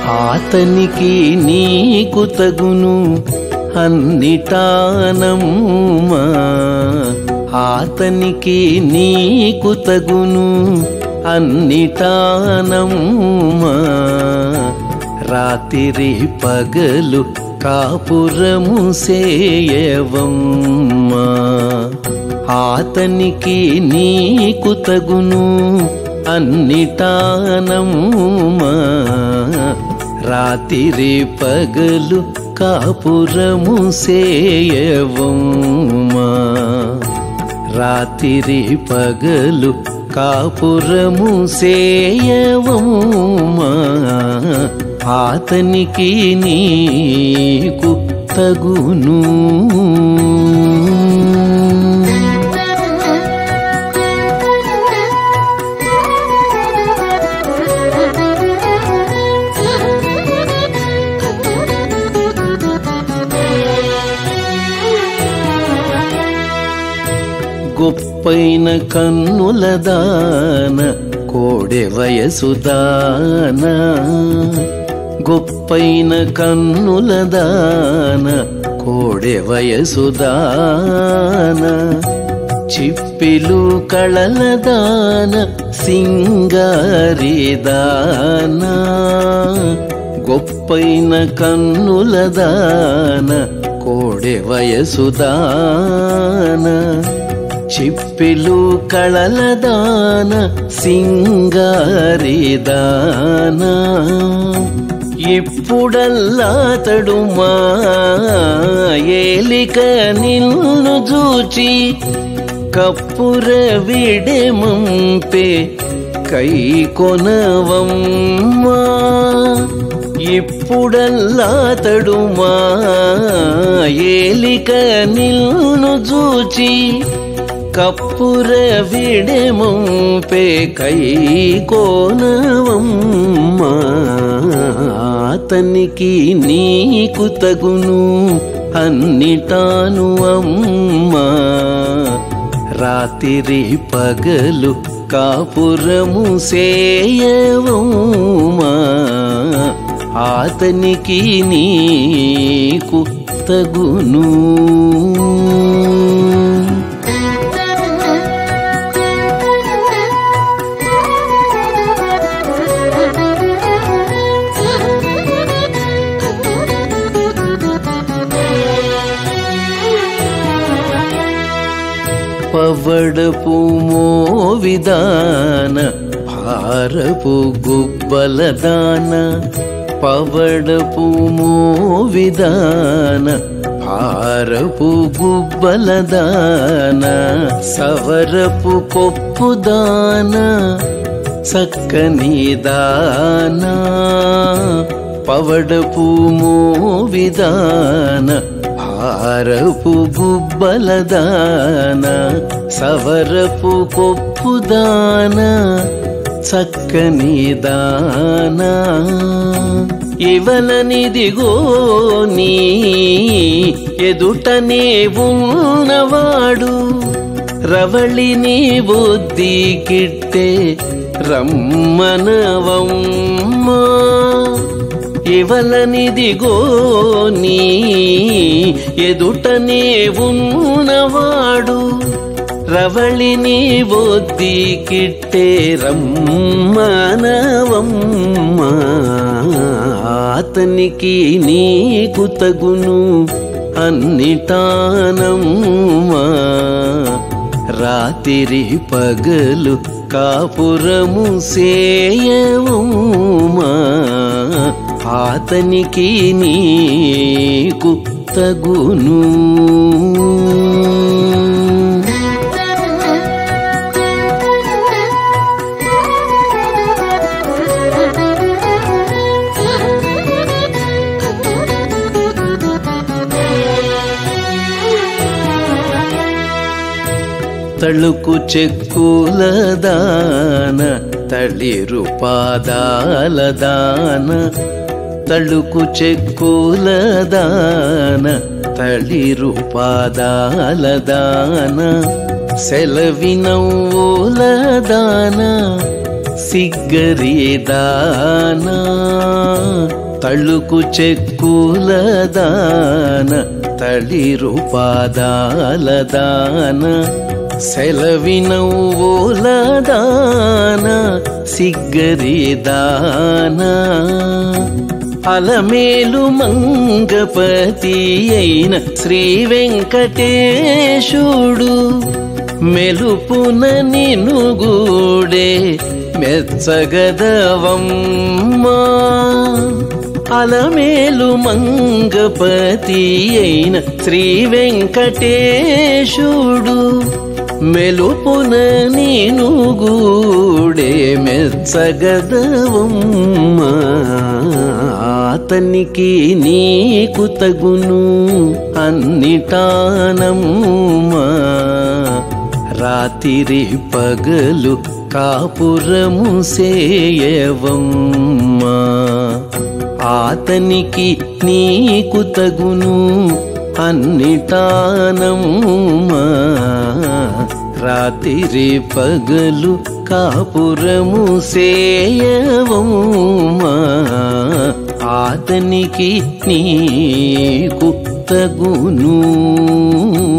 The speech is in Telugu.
ఆతనికి నీకు తగును అన్నిటానమ్మా ఆతనికి నీకు తగును అన్నిటానమ్మా రాత్రి పగలు కాపురము సేయవమ్మా ఆతనికి నీకు తగును అన్నిటానమ్మా రాత్రి పగలు కాపురము సేయవమ్మా రాత్రి పగలు కాపురము సేయవమ్మా ఆతనికి నీకు తగును గొప్పైన కన్నుల దాన కోడె వయసు దాన గొప్పైన కన్నుల దాన కోడె వయసు దాన చిప్పిలు కళల దాన సింగారి దాన గొప్పైన కన్నుల దాన కోడె వయసు దాన చిప్పిలు కళల దాన సింగారి దాన ఇప్పుడల్లాతడు మా ఏలిక నిన్ను చూచి కప్పుర విడెమంపే కై కొనవమ్మా ఇప్పుడల్లాతడు మా ఏలిక నిన్ను చూచి కప్పుర విడెమంపే కై కోనవమ్మా అతనికి నీకు తగును అన్నిటాను అమ్మా రాత్రి పగలు కాపురము సేయవమ్మా అతనికి నీకు తగును పవడపు మోవిదాన భారపు గుబ్బలదాన పవడపు మోవిదాన భారపు గుబ్బలదాన సవరపు కొప్పుదాన చక్కని దాన పవడపు మోవిదాన భారపు గుబ్బలదాన సవరపు కొప్పుదాన చక్కని దాన ఇవలనిదిగో నీ ఎదుటనే ఉన్నవాడు రవళిని బుద్ధి కిట్టే రమ్మనవమ్మా ఇవలనిదిగో నీ ఎదుటనే ఉన్నవాడు రవళిని బొద్ది కిట్టే రమ్మనవమ్మా అతనికి నీకు తగును అన్నిటానమ్మా రాత్రి పగలు కాపురము సేయవుమా అతనికి నీకు తగును తళుకు చెక్కుల దాన తళిరు పాదాల దాన తళుకు చెక్కుల దాన తళిరు పాదాల దాన సెలవినవ్వుల దాన సిగ్గరిదానా తళుకు చెక్కుల దాన తళిరు పాదాల దాన సెలవినవ్వుల దాన సిగ్గరిదానా అలమేలు మంగపతి అయిన శ్రీ వెంకటేశుడు మెలుపున నినుగూడే మెచ్చగదవమ్మా అలమేలు మంగపతి అయిన శ్రీ వెంకటేశుడు మెలుపున నేను గూడే మెచ్చగదవమ్మా అతనికి నీకు తగును అన్నిటానమ్మా రాతిరి పగలు కాపురము సేయవమ్మా అతనికి నీకు తగును అన్నిటానమ్మా రాతిరి పగలు కాపురము సేయవమ్మా అతనికి నీకు తగును